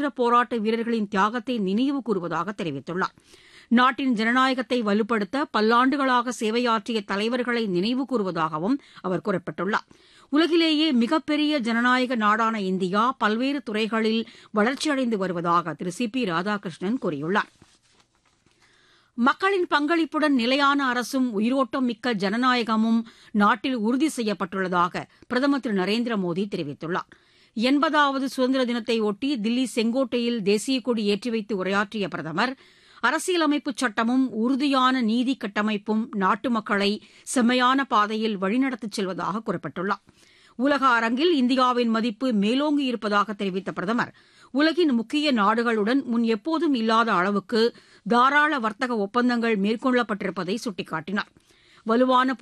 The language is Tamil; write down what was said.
போராட்ட வீரர்களின் தியாகத்தை நினைவு கூறுவதாக தெரிவித்துள்ளார் நாட்டின் ஜனநாயகத்தை வலுப்படுத்த பல்லாண்டுகளாக சேவையாற்றிய தலைவர்களை நினைவு கூறுவதாகவும் அவர் குறிப்பிட்டுள்ளார் உலகிலேயே மிகப்பெரிய ஜனநாயக நாடான இந்தியா பல்வேறு துறைகளில் வளர்ச்சியடைந்து வருவதாக திரு சி பி ராதாகிருஷ்ணன் கூறியுள்ளார் மக்களின் பங்களிப்புடன் நிலையான அரசும் உயிரோட்டம் மிக்க ஜனநாயகமும் நாட்டில் உறுதி செய்யப்பட்டுள்ளதாக பிரதமர் திரு நரேந்திர மோடி தெரிவித்துள்ளார் எண்பதாவது சுதந்திர தினத்தை ஒட்டி தில்லி செங்கோட்டையில் தேசிய கொடி ஏற்றி வைத்து உரையாற்றிய பிரதமர் அரசியலமைப்பு சட்டமும் உறுதியான நீதி கட்டமைப்பும் நாட்டு மக்களை செம்மையான பாதையில் வழிநடத்திச் செல்வதாக குறிப்பிட்டுள்ளார் உலக அரங்கில் இந்தியாவின் மதிப்பு மேலோங்கி இருப்பதாக தெரிவித்த பிரதமர் உலகின் முக்கிய நாடுகளுடன் முன் எப்போதும் இல்லாத அளவுக்கு தாராள வர்த்தக ஒப்பந்தங்கள் மேற்கொள்ளப்பட்டிருப்பதை சுட்டிக்காட்டினார் வலுவான